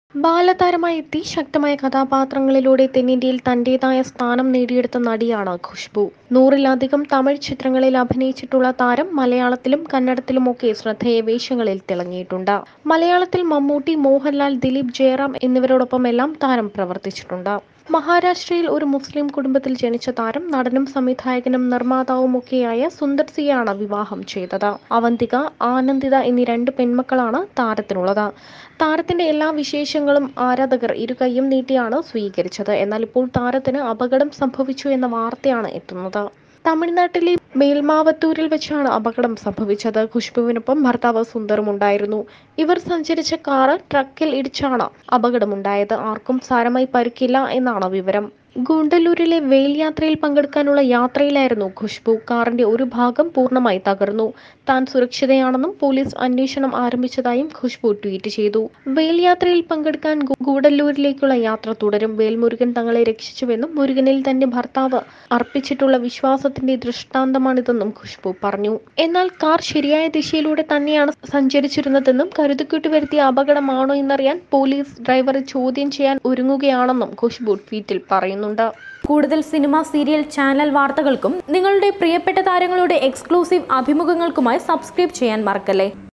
ബാലതാരമായി എത്തി ശക്തമായ കഥാപാത്രങ്ങളിലൂടെ തെന്നിന്ത്യയിൽ തന്റേതായ സ്ഥാനം നേടിയെടുത്ത നടിയാണ് ഖുഷ്ബു നൂറിലധികം തമിഴ് ചിത്രങ്ങളിൽ അഭിനയിച്ചിട്ടുള്ള താരം മലയാളത്തിലും കന്നഡത്തിലുമൊക്കെ ശ്രദ്ധേയ വേഷങ്ങളിൽ തിളങ്ങിയിട്ടുണ്ട് മലയാളത്തിൽ മമ്മൂട്ടി മോഹൻലാൽ ദിലീപ് ജയറാം എന്നിവരോടൊപ്പമെല്ലാം താരം പ്രവർത്തിച്ചിട്ടുണ്ട് മഹാരാഷ്ട്രയിൽ ഒരു മുസ്ലിം കുടുംബത്തിൽ ജനിച്ച താരം നടനും സംവിധായകനും നിർമ്മാതാവുമൊക്കെയായ സുന്ദർ സിയാണ് വിവാഹം ചെയ്തത് അവന്തിക ആനന്ദിത എന്നീ രണ്ട് പെൺമക്കളാണ് താരത്തിനുള്ളത് താരത്തിന്റെ എല്ലാ വിശേഷങ്ങളും ആരാധകർ ഇരുകൈയും നീട്ടിയാണ് സ്വീകരിച്ചത് എന്നാൽ ഇപ്പോൾ താരത്തിന് അപകടം സംഭവിച്ചു എന്ന വാർത്തയാണ് എത്തുന്നത് തമിഴ്നാട്ടിലെ മേൽമാവത്തൂരിൽ വെച്ചാണ് അപകടം സംഭവിച്ചത് ഖുഷ്ബുവിനൊപ്പം ഭർത്താവ് സുന്ദറും ഉണ്ടായിരുന്നു ഇവർ സഞ്ചരിച്ച കാറ് ട്രക്കിൽ ഇടിച്ചാണ് അപകടമുണ്ടായത് ആർക്കും സാരമായി പരിക്കില്ല എന്നാണ് വിവരം ഗൂണ്ടല്ലൂരിലെ വെയിൽ യാത്രയിൽ പങ്കെടുക്കാനുള്ള യാത്രയിലായിരുന്നു ഖുഷ്ബു കാറിന്റെ ഒരു ഭാഗം പൂർണ്ണമായി തകർന്നു താൻ സുരക്ഷിതയാണെന്നും പോലീസ് അന്വേഷണം ആരംഭിച്ചതായും ഖുഷ്ബു ട്വീറ്റ് ചെയ്തു വെയിൽ യാത്രയിൽ പങ്കെടുക്കാൻ ഗു- ഗൂഡല്ലൂരിലേക്കുള്ള യാത്ര തുടരും വേൽമുരുകൻ തങ്ങളെ രക്ഷിച്ചുവെന്നും മുരുകനിൽ തന്റെ ഭർത്താവ് അർപ്പിച്ചിട്ടുള്ള വിശ്വാസത്തിന്റെ ദൃഷ്ടാന്തമാണിതെന്നും ഖുഷ്ബു പറഞ്ഞു എന്നാൽ കാർ ശരിയായ ദിശയിലൂടെ തന്നെയാണ് സഞ്ചരിച്ചിരുന്നതെന്നും കരുതിക്കൂട്ടി വരുത്തിയ അപകടമാണോ എന്നറിയാൻ പോലീസ് ഡ്രൈവറെ ചോദ്യം ചെയ്യാൻ ഒരുങ്ങുകയാണെന്നും ഖുഷ്ബു ട്വീറ്റിൽ പറയുന്നുണ്ട് കൂടുതൽ സിനിമ സീരിയൽ ചാനൽ വാർത്തകൾക്കും നിങ്ങളുടെ പ്രിയപ്പെട്ട താരങ്ങളുടെ എക്സ്ക്ലൂസീവ് അഭിമുഖങ്ങൾക്കുമായി സബ്സ്ക്രൈബ് ചെയ്യാൻ മറക്കല്ലേ